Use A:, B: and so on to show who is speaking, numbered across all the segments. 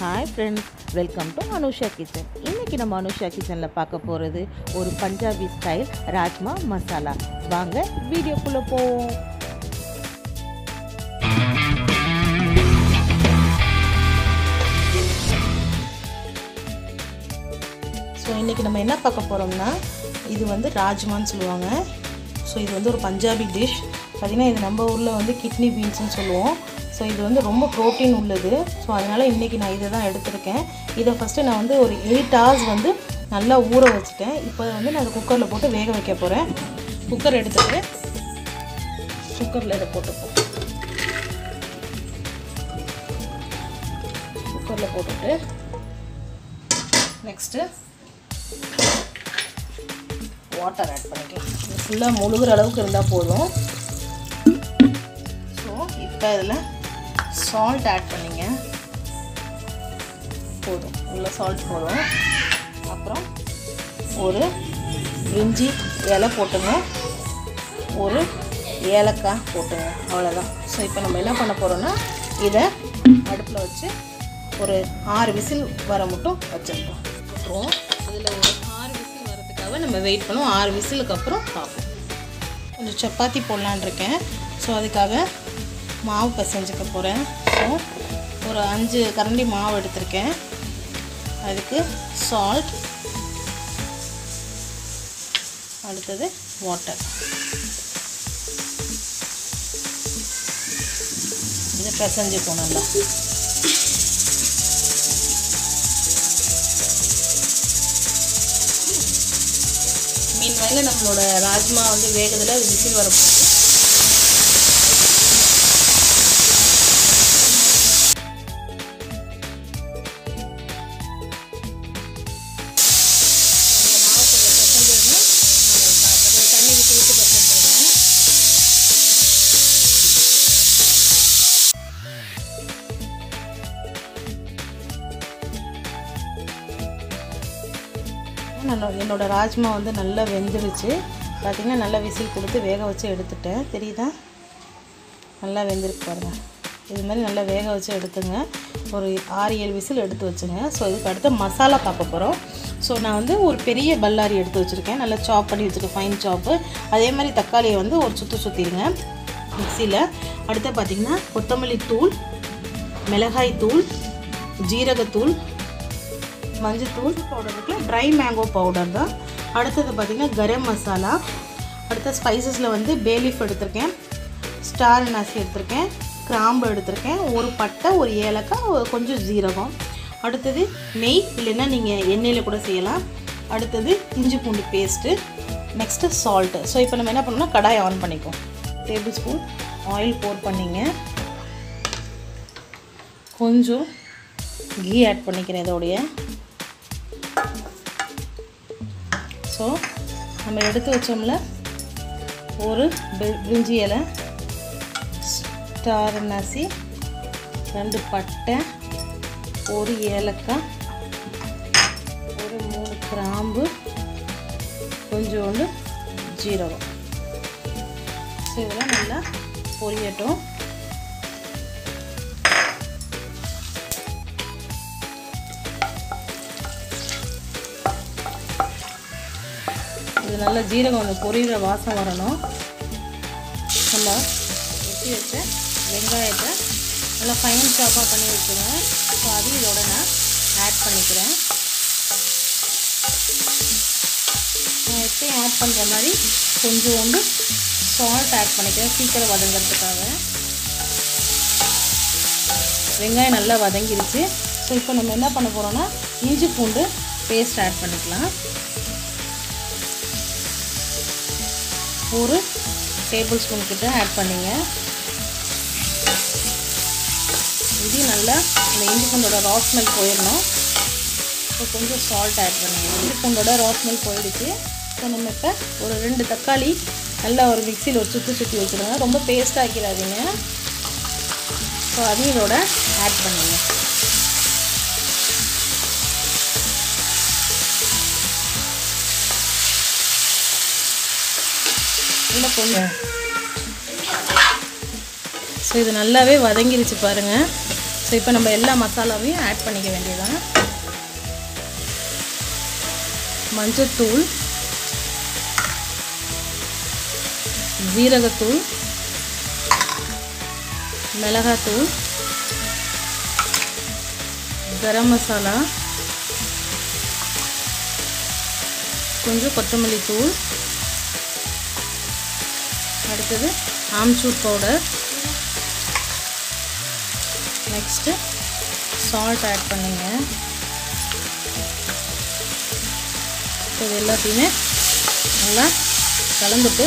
A: hi friends welcome to Anusha kitchen இன்றைக்கி நம்ம அனுஷா கிச்சனில் பார்க்க போகிறது ஒரு பஞ்சாபி ஸ்டைல் ராஜ்மா மசாலா வாங்க வீடியோக்குள்ளே போவோம்
B: ஸோ இன்றைக்கி நம்ம என்ன பார்க்க போகிறோம்னா இது வந்து ராஜ்மான்னு சொல்லுவாங்க ஸோ இது வந்து ஒரு பஞ்சாபி டிஷ் பார்த்திங்கன்னா இது நம்ம ஊரில் வந்து கிட்னி பீன்ஸ்னு சொல்லுவோம் ஸோ இது வந்து ரொம்ப ப்ரோட்டீன் உள்ளது ஸோ அதனால் இன்றைக்கி நான் இதை தான் எடுத்திருக்கேன் இதை ஃபஸ்ட்டு நான் வந்து ஒரு எயிட் ஹவர்ஸ் வந்து நல்லா ஊற வச்சுட்டேன் இப்போ வந்து நான் அதை குக்கரில் போட்டு வேக வைக்க போகிறேன் குக்கர் எடுத்துகிட்டு குக்கரில் இதை போட்டுப்போம் குக்கரில் போட்டுட்டு நெக்ஸ்ட்டு வாட்டர் ஆட் பண்ணிக்கலாம் இது ஃபுல்லாக முழுகிற அளவுக்கு இருந்தால் போதும் ஸோ இப்போ இதில் சால்ட் ஆட் பண்ணிங்க போதும் உள்ள சால்ட் போதும் அப்புறம் ஒரு இஞ்சி இலை போட்டுங்க ஒரு ஏலக்காய் போட்டுங்க அவ்வளோதான் ஸோ இப்போ நம்ம என்ன பண்ண போகிறோன்னா இதை அடுப்பில் வச்சு ஒரு ஆறு விசில் வர மட்டும் வச்சிருக்கோம் அப்புறம் அதில் ஒரு ஆறு விசில் வரதுக்காக நம்ம வெயிட் பண்ணுவோம் ஆறு விசிலுக்கு அப்புறம் பார்ப்போம் கொஞ்சம் சப்பாத்தி போடலான் இருக்கேன் ஸோ அதுக்காக மாவு பிசைஞ்சுக்க போகிறேன் ஸோ ஒரு அஞ்சு கரண்டி மாவு எடுத்திருக்கேன் அதுக்கு சால்ட் அடுத்தது வாட்டர் இதை பிசைஞ்சுக்கணும் நல்லா மீன் வயலில் நம்மளோட ராஜ்மா வந்து வேகத்தில் அது விசில் வரப்போகுது தண்ணி விட்டு விட்டு பசங்க நான் என்னோட ராஜ்மா வந்து நல்லா வெந்துடுச்சு பார்த்திங்கன்னா நல்லா விசில் கொடுத்து வேக வச்சு எடுத்துட்டேன் தெரியுதா நல்லா வெந்திருக்கு பாருங்கள் இது மாதிரி நல்லா வேக வச்சு எடுத்துங்க ஒரு ஆறு ஏழு விசில் எடுத்து வச்சுங்க ஸோ இதுக்கு அடுத்து மசாலா பார்க்க போகிறோம் ஸோ நான் வந்து ஒரு பெரிய பல்லாரி எடுத்து வச்சுருக்கேன் நல்லா சாப் பண்ணி வச்சுருக்கேன் ஃபைன் சாப்பு அதே மாதிரி தக்காளியை வந்து ஒரு சுற்று சுற்றிடுங்க மிக்சியில் அடுத்து பார்த்திங்கன்னா கொத்தமல்லி தூள் மிளகாய் தூள் ஜீரகத்தூள் மஞ்சத்தூள் பவுடர் இருக்குல்ல ட்ரை மேங்கோ பவுடர் தான் அடுத்தது பார்த்திங்கன்னா கரம் மசாலா அடுத்த ஸ்பைசஸில் வந்து பேலீஃப் எடுத்திருக்கேன் ஸ்டார் நசி எடுத்திருக்கேன் கிராம்பு எடுத்திருக்கேன் ஒரு பட்டை ஒரு ஏலக்காய் ஒரு கொஞ்சம் ஜீரகம் அடுத்தது நெய் இல்லைன்னா நீங்கள் எண்ணெயில் கூட செய்யலாம் அடுத்தது இஞ்சி பூண்டு பேஸ்ட்டு நெக்ஸ்ட்டு சால்ட்டு ஸோ இப்போ நம்ம என்ன பண்ணோம்னா கடாய் ஆன் பண்ணிக்குவோம் டேபிள் ஸ்பூன் ஆயில் போர் பண்ணிங்க கொஞ்சம் கீ ஆட் பண்ணிக்கிறேன் இதோடைய ஸோ நம்ம எடுத்து வச்சோம்ல ஒரு பிரிஞ்சி இலை ஸ்டார் நசி ரெண்டு பட்டை ஒரு ஏலக்காய் ஒரு மூணு கிராம்பு கொஞ்சோண்டு ஜீரகம் ஸோ இதெல்லாம் நல்லா பொரியட்டும் இது நல்லா ஜீரகம் அந்த பொரியிற வாசம் வரணும் நம்ம வெட்டி வச்ச வெங்காயத்தை நல்லா ஃபைன் சாப்பாக பண்ணி வச்சுருங்க ஸோ அதையும் இதோட நான் ஆட் பண்ணிக்கிறேன் நான் எப்பயும் ஆட் பண்ணுற மாதிரி கொஞ்சோண்டு சால்ட் ஆட் பண்ணிக்கிறேன் சீக்கிரம் வதங்கிறதுக்காக வெங்காயம் நல்லா வதங்கிருச்சு ஸோ இப்போ நம்ம என்ன பண்ண போகிறோம்னா இஞ்சி பூண்டு பேஸ்ட் ஆட் பண்ணிக்கலாம் ஒரு டேபிள் ஸ்பூன் கிட்ட ஆட் பண்ணிங்க இது நல்லா இந்த இஞ்சி பூண்டோட ரா ஸ்மெல் போயிடணும் ஸோ கொஞ்சம் சால்ட் ஆட் பண்ணுங்க இஞ்சி பூண்டோட ரா ஸ்மெல் போயிடுச்சு ஸோ நம்ம இப்போ ஒரு ரெண்டு தக்காளி நல்லா ஒரு மிக்சியில் ஒரு சுற்றி சுற்றி வச்சுருங்க ரொம்ப பேஸ்ட் ஆக்கிடாதீங்க ஸோ அதையும் இதோட ஆட் பண்ணுங்க இதில் கொஞ்சம் ஸோ இது நல்லாவே வதங்கிருச்சு பாருங்கள் ஸோ ஸோ இப்போ நம்ம எல்லா மசாலாவையும் ஆட் பண்ணிக்க வேண்டியதான் மஞ்சத்தூள் ஜீரகத்தூள் மிளகாத்தூள் கரம் மசாலா கொஞ்சம் கொத்தமல்லி தூள் அடுத்தது ஆம்ச்சூர் பவுடர் நெக்ஸ்ட்டு சால்ட் ஆட் பண்ணுங்க இது எல்லாத்தையுமே நல்லா கலந்துட்டு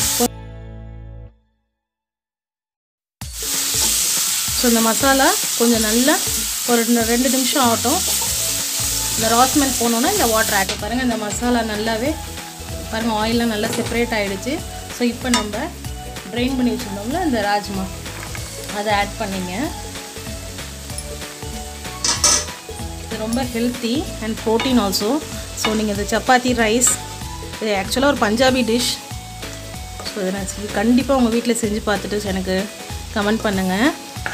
B: ஸோ இந்த மசாலா கொஞ்சம் நல்லா ஒரு ரெண்டு ரெண்டு நிமிஷம் ஆகட்டும் இந்த ராஸ்மெல் போனோன்னா இந்த வாட்டர் ஆட் பாருங்கள் இந்த மசாலா நல்லாவே பாருங்கள் ஆயிலெலாம் நல்லா செப்பரேட் ஆகிடுச்சு ஸோ இப்போ நம்ம ட்ரைன் பண்ணி வச்சுருந்தோம்ல இந்த ராஜ்மா அதை ஆட் பண்ணிங்க இது ரொம்ப healthy and protein also so நீங்கள் இது சப்பாத்தி ரைஸ் இது ஆக்சுவலாக ஒரு பஞ்சாபி டிஷ் ஸோ இதை நான் கண்டிப்பாக உங்கள் வீட்டில் செஞ்சு பார்த்துட்டு எனக்கு கமெண்ட் பண்ணுங்கள்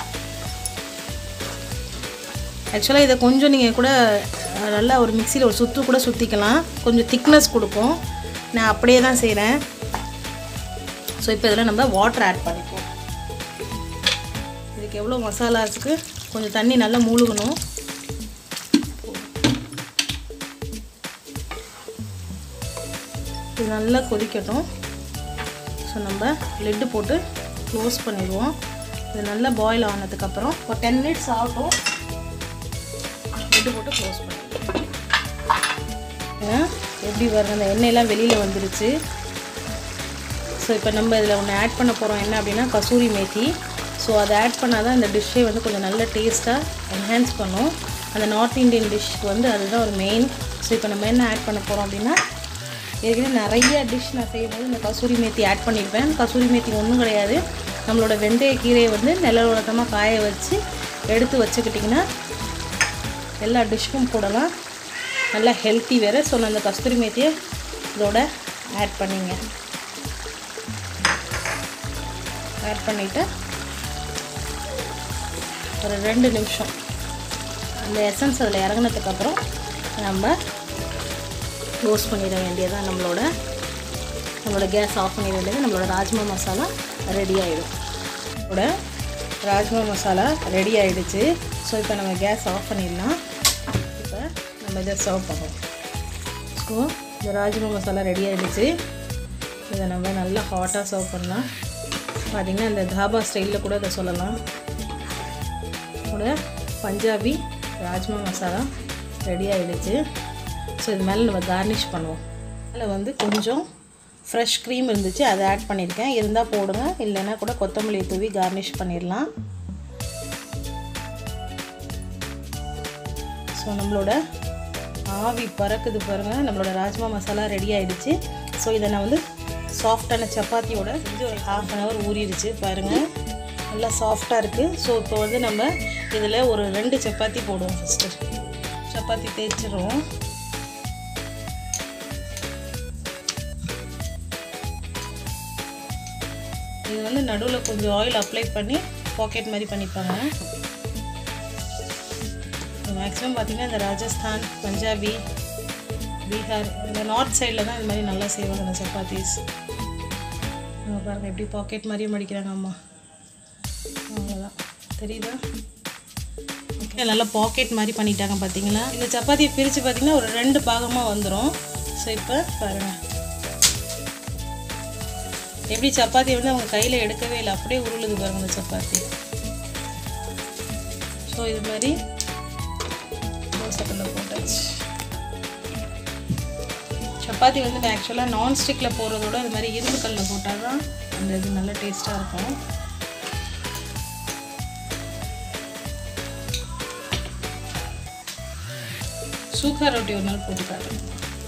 B: ஆக்சுவலாக இதை கொஞ்சம் நீங்கள் கூட அஹ், நல்லா ஒரு மிக்சியில் ஒரு சுற்று கூட சுற்றிக்கலாம் கொஞ்சம் திக்னஸ் கொடுக்கும் நான் அப்படியே தான் செய்கிறேன் ஸோ இப்போ இதில் நம்ம வாட்டர் ஆட் பண்ணிப்போம் இதுக்கு எவ்வளோ மசாலாஸுக்கு கொஞ்சம் தண்ணி நல்லா மூழ்கணும் இது நல்லா கொதிக்கட்டும் ஸோ நம்ம லெட்டு போட்டு க்ளோஸ் பண்ணிடுவோம் இது நல்லா பாயில் ஆனதுக்கப்புறம் ஒரு டென் மினிட்ஸ் ஆகட்டும் லெட்டு போட்டு க்ளோஸ் பண்ணிடுவோம் ஏன்னா, எப்படி வருது அந்த எண்ணெயெல்லாம் வெளியில் வந்துருச்சு ஸோ இப்போ நம்ம இதில் ஒன்று ஆட் பண்ண போகிறோம் என்ன அப்படின்னா கசூரி மேத்தி ஸோ அதை ஆட் பண்ணால் தான் இந்த டிஷ்ஷே வந்து கொஞ்சம் நல்ல டேஸ்ட்டாக என்ஹான்ஸ் பண்ணும் அந்த நார்த் இந்தியன் டிஷ்க்கு வந்து அதுதான் ஒரு மெயின் ஸோ இப்போ நம்ம என்ன ஆட் பண்ண போகிறோம் அப்படின்னா ஏற்கனவே நிறைய டிஷ் நான் செய்யும்போது இந்த கசூரி மேத்தி ஆட் பண்ணியிருப்பேன் கசூரி மேத்தி ஒன்றும் கிடையாது நம்மளோட வெந்தய கீரையை வந்து நிலவரத்தமாக காய வச்சு எடுத்து வச்சுக்கிட்டிங்கன்னா எல்லா டிஷ்க்கும் போடலாம் நல்லா ஹெல்த்தி வேறு ஸோ நான் அந்த கஸ்தூரி மேத்தியை இதோட ஆட் பண்ணிங்க ஆட் பண்ணிவிட்டு ஒரு ரெண்டு நிமிஷம் அந்த எசன்ஸ் அதில் இறங்கினதுக்கப்புறம் நம்ம க்ளோஸ் பண்ணிட வேண்டியதான் நம்மளோட நம்மளோட கேஸ் ஆஃப் பண்ணிட வேண்டியது நம்மளோட ராஜ்மா மசாலா ரெடி ஆகிடும் நம்மளோட ராஜ்மா மசாலா ரெடி ஆகிடுச்சு ஸோ இப்போ நம்ம கேஸ் ஆஃப் பண்ணிடலாம் இப்போ நம்ம இதை சர்வ் பண்ணுவோம் ஸோ இந்த ராஜ்மா மசாலா ரெடி ஆகிடுச்சு இதை நம்ம நல்லா ஹாட்டாக சர்வ் பண்ணலாம் பார்த்திங்கன்னா இந்த தாபா ஸ்டைலில் கூட இதை சொல்லலாம் கூட பஞ்சாபி ராஜ்மா மசாலா ரெடி ஆகிடுச்சு ஸோ இது மேலே நம்ம கார்னிஷ் பண்ணுவோம் அதில் வந்து கொஞ்சம் ஃப்ரெஷ் க்ரீம் இருந்துச்சு அதை ஆட் பண்ணியிருக்கேன் இருந்தால் போடுங்க இல்லைன்னா கூட கொத்தமல்லி தூவி கார்னிஷ் பண்ணிடலாம் ஸோ நம்மளோட ஆவி பறக்குது பாருங்கள் நம்மளோட ராஜ்மா மசாலா ரெடி ஆயிடுச்சு ஸோ இதை நான் வந்து சாஃப்டான சப்பாத்தியோட செஞ்சு ஒரு ஹாஃப் அன் ஹவர் ஊறிடுச்சு பாருங்கள் நல்லா சாஃப்டாக இருக்குது ஸோ இப்போ வந்து நம்ம இதில் ஒரு ரெண்டு சப்பாத்தி போடுவோம் ஃபஸ்ட்டு சப்பாத்தி தேய்ச்சிருவோம் இது வந்து நடுவில் கொஞ்சம் ஆயில் அப்ளை பண்ணி பாக்கெட் மாதிரி பண்ணிப்பாங்க மேக்ஸிமம் பார்த்திங்கன்னா இந்த ராஜஸ்தான் பஞ்சாபி பீகார் இந்த நார்த் சைடில் தான் இது மாதிரி நல்லா செய்வாங்க இந்த சப்பாத்திஸ் அவங்க பாருங்கள் எப்படி பாக்கெட் மாதிரியே மடிக்கிறாங்க அம்மா அவ்வளோதான் தெரியுதா ஓகே நல்லா பாக்கெட் மாதிரி பண்ணிட்டாங்க பார்த்தீங்களா இந்த சப்பாத்தியை பிரித்து பார்த்தீங்கன்னா ஒரு ரெண்டு பாகமாக வந்துடும் ஸோ இப்போ பாருங்கள் எப்படி சப்பாத்தி வந்து அவங்க கையில் எடுக்கவே இல்லை அப்படியே உருளுது பாருங்க இந்த சப்பாத்தி ஸோ இது மாதிரி தோசைக்கல்ல போட்டாச்சு சப்பாத்தி வந்து ஆக்சுவலாக நான்ஸ்டிக்கில் போடுறதோட இது மாதிரி இரும்பு கல்லில் போட்டால் தான் அந்த இது நல்ல டேஸ்ட்டாக இருக்கும் சூக்கா ரொட்டி ஒரு நாள் போட்டு காட்டுறேன்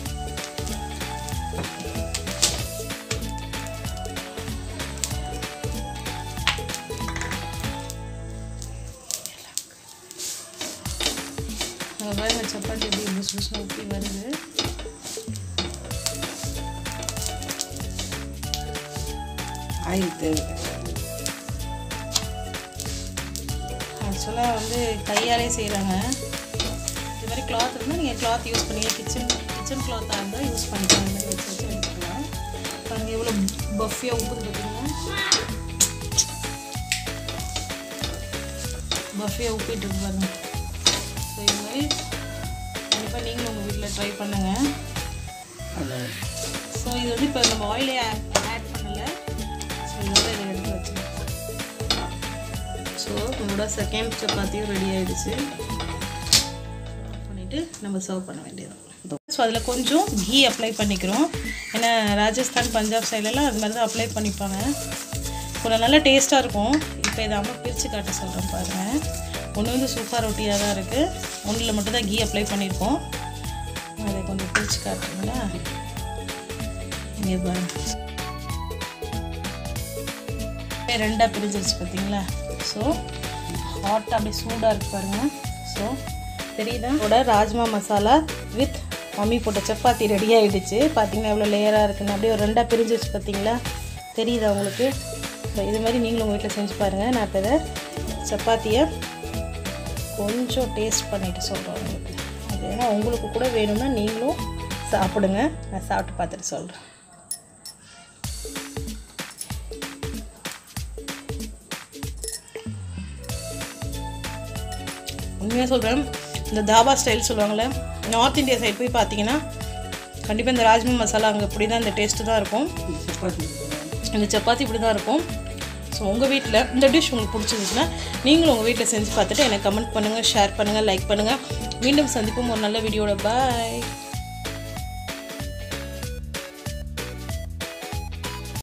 B: அங்கே பாருங்க சப்பாத்தி எப்படி புஸ் புஸ் ஊற்றி வருது
C: ஆயில் தேவை
B: ஆக்சுவலாக வந்து கையாலே செய்கிறாங்க இது மாதிரி கிளாத் இருந்தால் நீங்கள் கிளாத் யூஸ் பண்ணி கிச்சன் கிச்சன் கிளாத்தாக இருந்தால் யூஸ் பண்ணிக்கலாம் இந்த மாதிரி வச்சு வச்சு எடுத்துக்கலாம் பாருங்க எவ்வளோ பஃபியாக உப்புது பார்த்தீங்கன்னா பஃபியாக உப்பிட்டு இருக்கு பாருங்க ஸோ இது மாதிரி கண்டிப்பாக நீங்களும் உங்கள் வீட்டில் ட்ரை பண்ணுங்கள் ஸோ இது வந்து இப்போ நம்ம ஆயிலே ஆட் பண்ணலை ஸோ இதோட இதை எடுத்து வச்சுக்கலாம் ஸோ நம்மளோட செகண்ட் சப்பாத்தியும் ரெடி ஆயிடுச்சு பண்ணிவிட்டு நம்ம சர்வ் பண்ண வேண்டியது ஸோ அதில் கொஞ்சம் கீ அப்ளை பண்ணிக்கிறோம் ஏன்னா ராஜஸ்தான் பஞ்சாப் சைட்லலாம் அது மாதிரி தான் அப்ளை பண்ணிப்பாங்க கொஞ்சம் நல்லா டேஸ்ட்டாக இருக்கும் இப்போ இதை அம்மா பிரித்து காட்ட சொல்கிறேன் பாருங்கள் ஒன்று வந்து சூப்பர் ரொட்டியாக தான் இருக்குது ஒன்றில் மட்டும் தான் கீ அப்ளை பண்ணியிருக்கோம் அதை கொஞ்சம் பிரித்து காட்டுறீங்களா இங்கே பாருங்க அப்படியே ரெண்டாக பிரிஞ்சிருச்சு பார்த்தீங்களா ஸோ ஹாட்டாக அப்படியே சூடாக இருக்கு பாருங்க ஸோ தெரியுதா இதோட ராஜ்மா மசாலா வித் மம்மி போட்ட சப்பாத்தி ரெடி ஆகிடுச்சு பார்த்தீங்கன்னா எவ்வளோ லேயராக இருக்குன்னு அப்படியே ஒரு ரெண்டாக பிரிஞ்சிருச்சு பார்த்தீங்களா தெரியுதா உங்களுக்கு ஸோ இது மாதிரி நீங்களும் உங்கள் வீட்டில் செஞ்சு பாருங்கள் நான் இப்போ இதை சப்பாத்தியை கொஞ்சம் டேஸ்ட் பண்ணிட்டு சொல்கிறேன் உங்களுக்கு அது ஏன்னா உங்களுக்கு கூட வேணும்னா நீங்களும் சாப்பிடுங்க நான் சாப்பிட்டு பார்த்துட்டு சொல்கிறேன் உண்மையாக சொல்கிறேன் இந்த தாபா ஸ்டைல் சொல்லுவாங்கள்ல நார்த் இந்தியா சைடு போய் பார்த்தீங்கன்னா கண்டிப்பாக இந்த ராஜ்மா மசாலா அங்கே இப்படி தான் இந்த டேஸ்ட்டு தான் இருக்கும் இந்த சப்பாத்தி இப்படி தான் இருக்கும் ஸோ உங்கள் வீட்டில் இந்த டிஷ் உங்களுக்கு பிடிச்சிருந்துச்சுன்னா நீங்களும் உங்கள் வீட்டில் செஞ்சு பார்த்துட்டு எனக்கு கமெண்ட் பண்ணுங்கள் ஷேர் பண்ணுங்கள் லைக் பண்ணுங்கள் மீண்டும் சந்திப்போம் ஒரு நல்ல வீடியோட பாய்